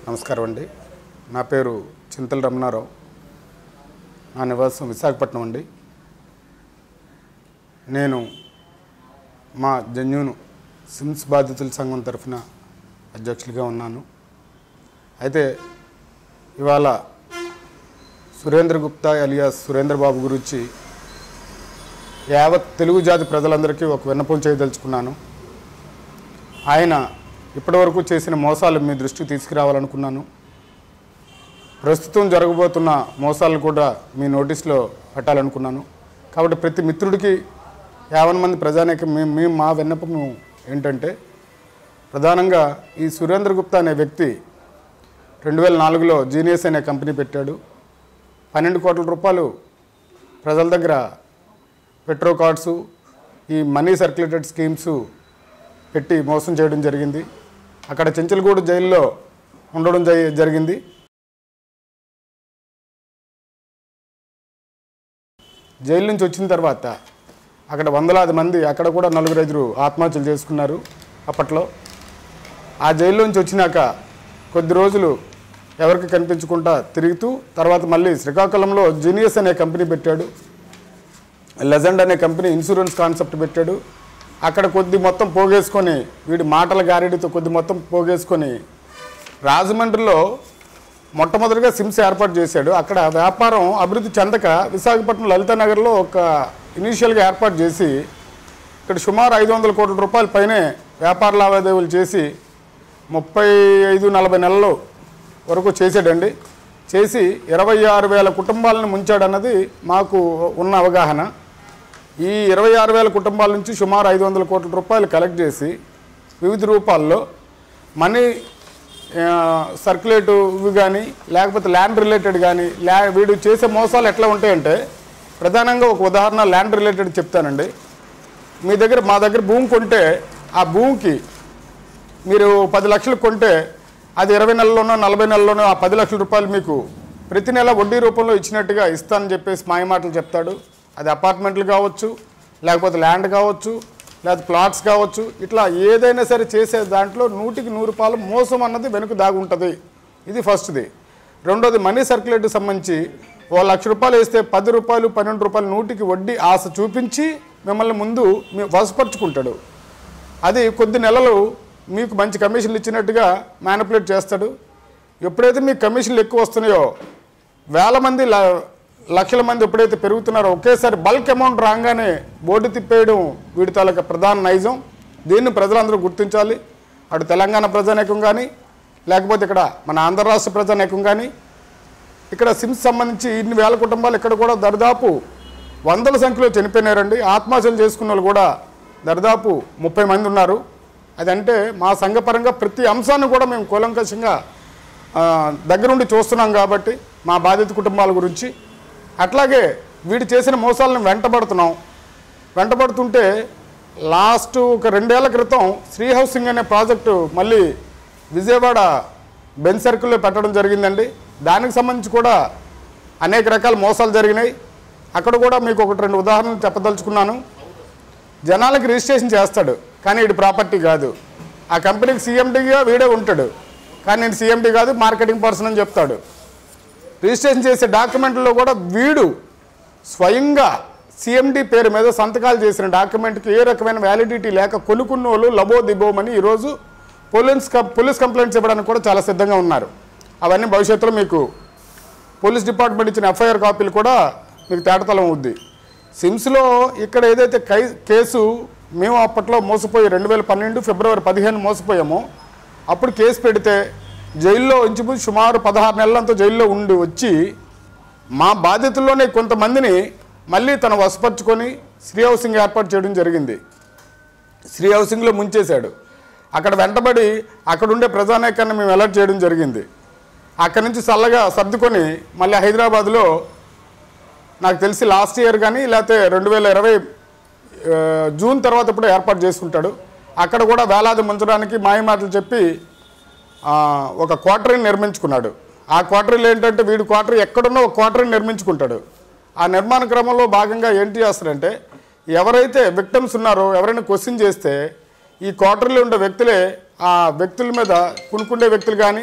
నమస్కారం అండి నా పేరు చింతల రమణారావు నా నివాసం విశాఖపట్నం అండి నేను మా జన్యును సిమ్స్ బాధితుల సంఘం తరఫున అధ్యక్షులుగా ఉన్నాను అయితే ఇవాళ సురేంద్ర గుప్తా అలియాస్ సురేంద్ర బాబు గురించి యావత్ తెలుగు జాతి ప్రజలందరికీ ఒక విన్నపం చేయదలుచుకున్నాను ఆయన ఇప్పటివరకు చేసిన మోసాలు మీ దృష్టికి తీసుకురావాలనుకున్నాను ప్రస్తుతం జరగబోతున్న మోసాలు కూడా మీ నోటీస్లో పెట్టాలనుకున్నాను కాబట్టి ప్రతి మిత్రుడికి యావన్ మంది ప్రజానికి మేము మేము మా విన్నపం ఏంటంటే ప్రధానంగా ఈ సురేంద్ర గుప్తా అనే వ్యక్తి రెండు వేల నాలుగులో జీనియస్ అనే కంపెనీ పెట్టాడు పన్నెండు కోట్ల రూపాయలు ప్రజల దగ్గర పెట్రో కార్డ్సు ఈ మనీ సర్క్యులేటెడ్ స్కీమ్స్ పెట్టి మోసం చేయడం జరిగింది అక్కడ చెంచల్గూడు జైల్లో ఉండడం జరి- జరిగింది జైలు నుంచి వచ్చిన తర్వాత అక్కడ వందలాది మంది అక్కడ కూడా నలుగురు ఐదుగురు ఆత్మహత్యలు చేసుకున్నారు అప్పట్లో ఆ జైల్లోంచి వచ్చినాక కొద్ది రోజులు ఎవరికి కనిపించకుండా తిరుగుతూ తర్వాత మళ్ళీ శ్రీకాకుళంలో జీనియస్ అనే కంపెనీ పెట్టాడు లెజెండ్ అనే కంపెనీ ఇన్సూరెన్స్ కాన్సెప్ట్ పెట్టాడు అక్కడ కొద్ది మొత్తం పోగేసుకొని వీడి మాటల గారిడితో కొద్ది మొత్తం పోగేసుకొని రాజమండ్రిలో మొట్టమొదటిగా సిమ్స్ ఏర్పాటు చేశాడు అక్కడ వ్యాపారం అభివృద్ధి చెందక విశాఖపట్నం లలితానగర్లో ఒక ఇనీషియల్గా ఏర్పాటు చేసి ఇక్కడ సుమారు ఐదు వందల కోట్ల రూపాయల పైనే వ్యాపార లావాదేవీలు చేసి ముప్పై ఐదు నలభై నెలలు వరకు చేసాడండి చేసి ఇరవై ఆరు వేల కుటుంబాలను ముంచాడన్నది మాకు ఉన్న అవగాహన ఈ ఇరవై ఆరు వేల కుటుంబాల నుంచి సుమారు ఐదు వందల కోట్ల రూపాయలు కలెక్ట్ చేసి వివిధ రూపాల్లో మనీ సర్క్యులేట్ ఇవి కానీ లేకపోతే ల్యాండ్ రిలేటెడ్ కానీ ల్యా వీడు చేసే మోసాలు ఎట్లా ఉంటాయంటే ప్రధానంగా ఒక ఉదాహరణ ల్యాండ్ రిలేటెడ్ చెప్తానండి మీ దగ్గర మా దగ్గర భూమి కొంటే ఆ భూమికి మీరు పది లక్షలు కొంటే అది ఇరవై నెలల్లోనో నలభై నెలల్లోనో ఆ పది లక్షల రూపాయలు మీకు ప్రతి నెల వడ్డీ రూపంలో ఇచ్చినట్టుగా ఇస్తానని చెప్పేసి మాయమాటలు చెప్తాడు అది అపార్ట్మెంట్లు కావచ్చు లేకపోతే ల్యాండ్ కావచ్చు లేకపోతే ప్లాట్స్ కావచ్చు ఇట్లా ఏదైనా సరే చేసే దాంట్లో నూటికి నూరు రూపాయలు మోసం అన్నది వెనుక దాగుంటుంది ఇది ఫస్ట్ది రెండోది మనీ సర్క్యులేట్కి సంబంధించి ఓ లక్ష రూపాయలు వేస్తే పది రూపాయలు పన్నెండు రూపాయలు నూటికి వడ్డీ ఆశ చూపించి మిమ్మల్ని ముందు మీ వసపరుచుకుంటాడు అది కొద్ది నెలలు మీకు మంచి కమిషన్లు ఇచ్చినట్టుగా మ్యానిపులేట్ చేస్తాడు ఎప్పుడైతే మీకు కమిషన్లు ఎక్కువ వస్తున్నాయో వేల మంది ల- లక్షల మంది ఎప్పుడైతే పెరుగుతున్నారో ఒకేసారి బల్క్ అమౌంట్ రాగానే బోర్డు తిప్పేయడం వీడి తాలూకా ప్రధాన నైజం దీన్ని ప్రజలందరూ గుర్తించాలి అటు తెలంగాణ ప్రజానేకం కానీ లేకపోతే ఇక్కడ మన ఆంధ్ర రాష్ట్ర ప్రజానేకం కానీ ఇక్కడ సిమ్స్ సంబంధించి ఇన్ని వేల కుటుంబాలు ఇక్కడ కూడా దరిదాపు వందల సంఖ్యలో చనిపోయినారండి ఆత్మహత్యలు చేసుకున్న వాళ్ళు కూడా దరిదాపు ముప్పై మంది ఉన్నారు అదంటే మా సంఘపరంగా ప్రతి అంశాన్ని కూడా మేము కూలంకషంగా ఆ, దగ్గరుండి చూస్తున్నాం కాబట్టి మా బాధిత కుటుంబాల గురించి అట్లాగే వీడు చేసిన మోసాలను వెంటబడుతున్నాం వెంటబడుతుంటే లాస్ట్ ఒక రెండేళ్ల క్రితం శ్రీ హౌసింగ్ అనే ప్రాజెక్టు మళ్ళీ విజయవాడ బెన్ సర్కిల్లో పెట్టడం జరిగిందండి దానికి సంబంధించి కూడా అనేక రకాల మోసాలు జరిగినాయి అక్కడ కూడా మీకు ఒకటి రెండు ఉదాహరణలు చెప్పదలుచుకున్నాను జనాలకి రిజిస్ట్రేషన్ చేస్తాడు కానీ వీడి ప్రాపర్టీ కాదు ఆ కంపెనీకి సీఎండీగా వీడే ఉంటాడు కానీ నేను సీఎండీ కాదు మార్కెటింగ్ పర్సన్ అని చెప్తాడు రిజిస్ట్రేషన్ చేసే డాక్యుమెంట్లో కూడా వీడు స్వయంగా సిఎండి పేరు మీద సంతకాలు చేసిన డాక్యుమెంట్కి ఏ రకమైన వ్యాలిడిటీ లేక కొనుక్కున్న వాళ్ళు లబో దిబోమని ఈరోజు పోలీస్ కం- పోలీస్ కంప్లైంట్స్ ఇవ్వడానికి కూడా చాలా సిద్ధంగా ఉన్నారు అవన్నీ భవిష్యత్తులో మీకు పోలీస్ డిపార్ట్మెంట్ ఇచ్చిన ఎఫ్ఐఆర్ కాపీలు కూడా మీకు తేటతలం అవుద్ది సిమ్స్లో ఇక్కడ ఏదైతే కై కేసు మేము అప్పట్లో మోసపోయి రెండు వేల పన్నెండు ఫిబ్రవరి పదిహేను మోసపోయామో అప్పుడు కేసు పెడితే జైల్లో ఇంచుమించు సుమారు పదహారు నెలలంతా జైల్లో ఉండి వచ్చి మా బాధితుల్లోనే కొంతమందిని మళ్ళీ తను వసపరుచుకొని శ్రీ హౌసింగ్ ఏర్పాటు చేయడం జరిగింది శ్రీ హౌసింగ్లో ముంచేశాడు అక్కడ వెంటబడి అక్కడ ఉండే ప్రజానాయకాన్ని మేము అలర్ట్ చేయడం జరిగింది అక్కడి నుంచి చల్లగా సర్దుకొని మళ్ళీ హైదరాబాద్లో నాకు తెలిసి లాస్ట్ ఇయర్ కానీ లేకపోతే రెండు వేల ఇరవై ఆ, జూన్ తర్వాత ఇప్పుడు ఏర్పాటు చేసుకుంటాడు అక్కడ కూడా వేలాది ముంచడానికి మాయమాటలు చెప్పి ఆ, ఒక క్వార్టరీని నిర్మించుకున్నాడు ఆ క్వార్టరీలు ఏంటంటే వీడు క్వార్టరీ ఎక్కడున్నా ఒక క్వార్టరీని నిర్మించుకుంటాడు ఆ నిర్మాణ క్రమంలో భాగంగా ఏంటి చేస్తారంటే ఎవరైతే విక్టమ్స్ ఉన్నారో ఎవరైనా క్వశ్చన్ చేస్తే ఈ క్వార్టర్లో ఉండే వ్యక్తులే ఆ వ్యక్తుల మీద కునుకుండే వ్యక్తులు కానీ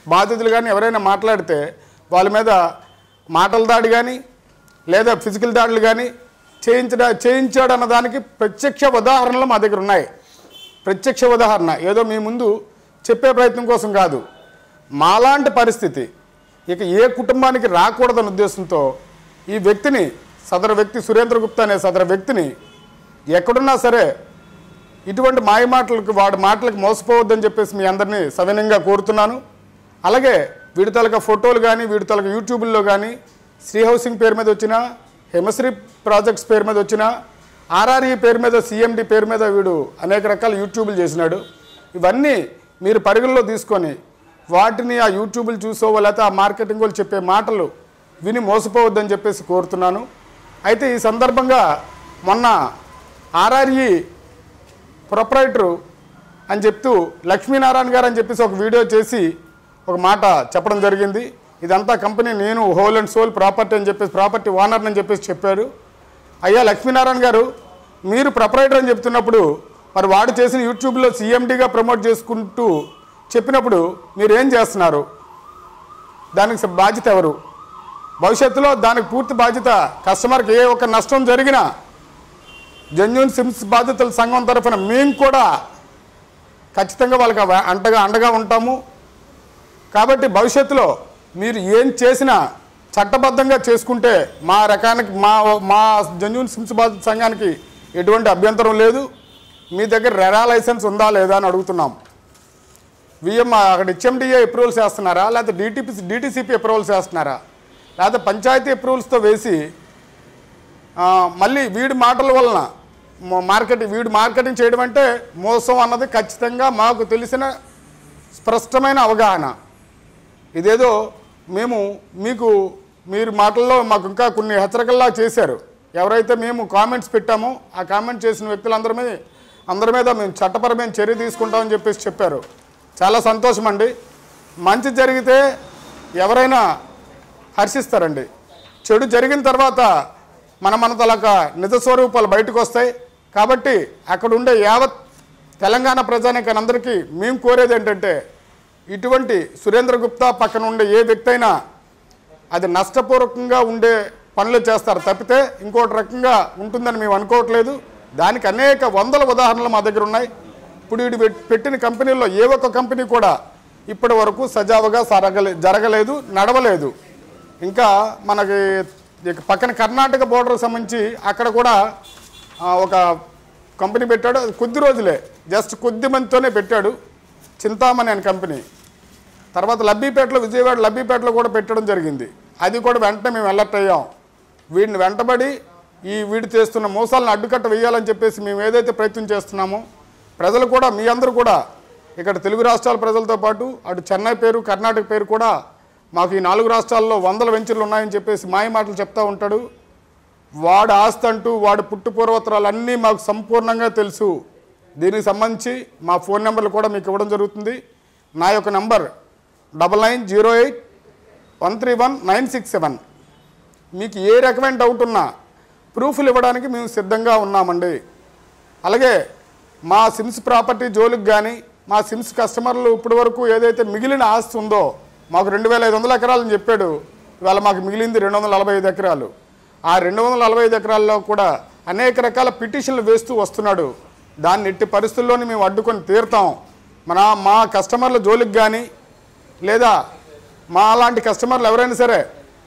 బాధితులు కానీ ఎవరైనా మాట్లాడితే వాళ్ళ మీద మాటల దాడి కానీ లేదా ఫిజికల్ దాడులు కానీ చేయించడ చేయించాడు అన్న దానికి ప్రత్యక్ష ఉదాహరణలు మా దగ్గర ఉన్నాయి ప్రత్యక్ష ఉదాహరణ ఏదో మీ ముందు చెప్పే ప్రయత్నం కోసం కాదు మాలాంటి పరిస్థితి ఇక ఏ కుటుంబానికి రాకూడదన్న ఉద్దేశంతో ఈ వ్యక్తిని సదరు వ్యక్తి సురేంద్ర గుప్తా అనే సదరు వ్యక్తిని ఎక్కడున్నా సరే ఇటువంటి మాయ మాటలకు వాడి మాటలకు మోసపోవద్దని చెప్పేసి మీ అందరినీ సవినయంగా కోరుతున్నాను అలాగే వీడి తాలూకా ఫోటోలు కానీ వీడి తాలూకా యూట్యూబ్లో కానీ శ్రీ హౌసింగ్ పేరు మీద వచ్చిన హెమశ్రీ ప్రాజెక్ట్స్ పేరు మీద వచ్చిన ఆర్ఆర్ఈ పేరు మీద సిఎండి పేరు మీద వీడు అనేక రకాల యూట్యూబ్లు చేసినాడు ఇవన్నీ మీరు పరిగణలో తీసుకొని వాటిని ఆ యూట్యూబ్లు చూసో లేకపోతే ఆ మార్కెటింగ్ వాళ్ళు చెప్పే మాటలు విని మోసపోవద్దని చెప్పేసి కోరుతున్నాను అయితే ఈ సందర్భంగా మొన్న ఆర్ఆర్ఈ ప్రొపరైటరు అని చెప్తూ లక్ష్మీనారాయణ గారు అని చెప్పేసి ఒక వీడియో చేసి ఒక మాట చెప్పడం జరిగింది ఇదంతా కంపెనీ నేను హోల్ అండ్ సోల్ ప్రాపర్టీ అని చెప్పేసి ప్రాపర్టీ ఓనర్ అని చెప్పేసి చెప్పారు అయ్యా లక్ష్మీనారాయణ గారు మీరు ప్రొపరైటర్ అని చెప్తున్నప్పుడు మరి వాడు చేసిన యూట్యూబ్లో సీఎండీగా ప్రమోట్ చేసుకుంటూ చెప్పినప్పుడు మీరు ఏం చేస్తున్నారు దానికి స- బాధ్యత ఎవరు భవిష్యత్తులో దానికి పూర్తి బాధ్యత కస్టమర్కి ఏ ఒక్క నష్టం జరిగినా జెన్యున్ సిమ్స్ బాధితుల సంఘం తరఫున మేము కూడా ఖచ్చితంగా వాళ్ళకి అవ- అంటగా అండగా ఉంటాము కాబట్టి భవిష్యత్తులో మీరు ఏం చేసినా చట్టబద్ధంగా చేసుకుంటే మా రకానికి మా మా జెన్యున్ సిమ్స్ బాధిత సంఘానికి ఎటువంటి అభ్యంతరం లేదు మీ దగ్గర రెరా లైసెన్స్ ఉందా లేదా అని అడుగుతున్నాం విఎం అక్కడ హెచ్ఎండిఏ అప్రూవల్స్ వేస్తున్నారా లేకపోతే డిటిపి డిటిసిపి అప్రూవల్స్ వేస్తున్నారా లేకపోతే పంచాయతీ అప్రూవల్స్తో వేసి ఆ, మళ్ళీ వీడి మాటల వలన మా- మార్కెటింగ్ వీడు మార్కెటింగ్ చేయడం అంటే మోసం అన్నది ఖచ్చితంగా మాకు తెలిసిన స్పష్టమైన అవగాహన ఇదేదో మేము మీకు మీరు మాటల్లో మాకు ఇంకా కొన్ని హెచ్చరికల్లా చేశారు ఎవరైతే మేము కామెంట్స్ పెట్టామో ఆ కామెంట్ చేసిన వ్యక్తులందరి మీద అందరి మీద మేము చట్టపరమైన చర్య తీసుకుంటామని చెప్పేసి చెప్పారు చాలా సంతోషం అండి మంచి జరిగితే ఎవరైనా హర్షిస్తారండి చెడు జరిగిన తర్వాత మన మన తలక నిజ స్వరూపాలు బయటకు వస్తాయి కాబట్టి అక్కడ ఉండే యావత్ తెలంగాణ ప్రజానికనందరికీ మేము కోరేది ఏంటంటే ఇటువంటి సురేంద్ర గుప్తా పక్కన ఉండే ఏ వ్యక్తి అయినా అది నష్టపూర్వకంగా ఉండే పనులు చేస్తారు తప్పితే ఇంకోటి రకంగా ఉంటుందని మేము అనుకోవట్లేదు దానికి అనేక వందల ఉదాహరణలు మా దగ్గర ఉన్నాయి ఇప్పుడు వీడు పెట్- పెట్టిన కంపెనీల్లో ఏ ఒక్క కంపెనీ కూడా ఇప్పటి వరకు సజావుగా సరగలే జరగలేదు నడవలేదు ఇంకా మనకి ఇక పక్కన కర్ణాటక బోర్డర్కి సంబంధించి అక్కడ కూడా ఆ, ఒక కంపెనీ పెట్టాడు అది కొద్ది రోజులే జస్ట్ కొద్ది మందితోనే పెట్టాడు చింతామణి అనే కంపెనీ తర్వాత లబ్బీపేటలో విజయవాడ లబ్బీపేటలో కూడా పెట్టడం జరిగింది అది కూడా వెంటనే మేము అలర్ట్ అయ్యాం వీడిని వెంటబడి ఈ వీడు చేస్తున్న మోసాలను అడ్డుకట్ట వేయాలని చెప్పేసి మేము ఏదైతే ప్రయత్నం చేస్తున్నామో ప్రజలు కూడా మీ అందరూ కూడా ఇక్కడ తెలుగు రాష్ట్రాల ప్రజలతో పాటు అటు చెన్నై పేరు కర్ణాటక పేరు కూడా మాకు ఈ నాలుగు రాష్ట్రాల్లో వందల వెంచర్లు ఉన్నాయని చెప్పేసి మాయ మాటలు చెప్తా ఉంటాడు వాడు ఆస్తి అంటూ వాడు పుట్టు పూర్వోత్తరాలు అన్నీ మాకు సంపూర్ణంగా తెలుసు దీనికి సంబంధించి మా ఫోన్ నెంబర్లు కూడా మీకు ఇవ్వడం జరుగుతుంది నా యొక్క number double nine zero eight one three one nine six seven మీకు ఏ రకమైన డౌట్ ఉన్నా ప్రూఫ్లు ఇవ్వడానికి మేము సిద్ధంగా ఉన్నామండి అలాగే మా సిమ్స్ ప్రాపర్టీ జోలికి కానీ మా సిమ్స్ కస్టమర్లు ఇప్పటి వరకు ఏదైతే మిగిలిన ఆస్తి ఉందో మాకు రెండు వేల ఐదు వందల ఎకరాలని చెప్పాడు ఇవాళ మాకు మిగిలింది రెండు వందల నలభై ఐదు ఎకరాలు ఆ రెండు వందల నలభై ఐదు ఎకరాల్లో కూడా అనేక రకాల పిటిషన్లు వేస్తూ వస్తున్నాడు దాన్ని ఎట్టి పరిస్థితుల్లోని మేము అడ్డుకొని తీరుతాం మన మా కస్టమర్ల జోలికి కానీ లేదా మా అలాంటి కస్టమర్లు ఎవరైనా సరే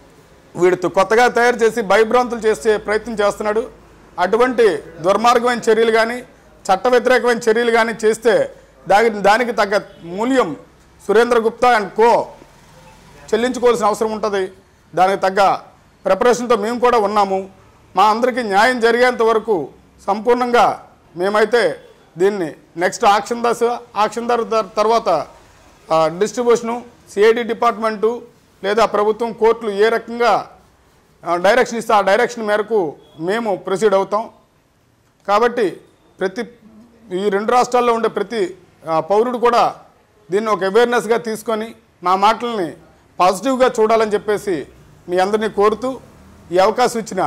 వీడితో కొత్తగా తయారు చేసి భయభ్రాంతులు చేసే ప్రయత్నం చేస్తున్నాడు అటువంటి దుర్మార్గమైన చర్యలు కానీ చట్ట వ్యతిరేకమైన చర్యలు కానీ చేస్తే దానికి దానికి తగ్గ మూల్యం సురేంద్ర గుప్తా అండ్ కో చెల్లించుకోవాల్సిన అవసరం ఉంటుంది దానికి తగ్గ ప్రిపరేషన్తో మేము కూడా ఉన్నాము మా అందరికీ న్యాయం జరిగేంత వరకు సంపూర్ణంగా మేమైతే దీన్ని నెక్స్ట్ ఆక్షన్ దశ ఆక్షన్ దర్ దర్- తర్వాత ఆ, డిస్ట్రిబ్యూషను సిఐడి డిపార్ట్మెంటు లేదా ప్రభుత్వం కోర్టులు ఏ రకంగా ఆ, డైరెక్షన్ ఇస్తే ఆ డైరెక్షన్ మేరకు మేము ప్రొసీడ్ అవుతాం కాబట్టి ప్రతి ఈ రెండు రాష్ట్రాల్లో ఉండే ప్రతి ఆ, పౌరుడు కూడా దీన్ని ఒక అవేర్నెస్గా తీసుకొని మా మాటల్ని పాజిటివ్గా చూడాలని చెప్పేసి మీ అందరినీ కోరుతూ ఈ అవకాశం ఇచ్చిన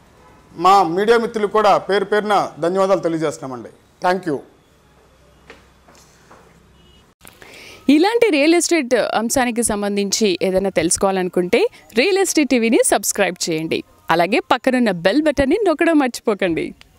మా మీడియా మిత్రులకు కూడా పేరు పేరున ధన్యవాదాలు తెలియజేస్తున్నామండి థ్యాంక్ యూ ఇలాంటి రియల్ ఎస్టేట్ అంశానికి సంబంధించి ఏదైనా తెలుసుకోవాలనుకుంటే రియల్ ఎస్టేట్ టీవీని సబ్స్క్రైబ్ చేయండి అలాగే పక్కనున్న బెల్ బటన్ని నొక్కడం మర్చిపోకండి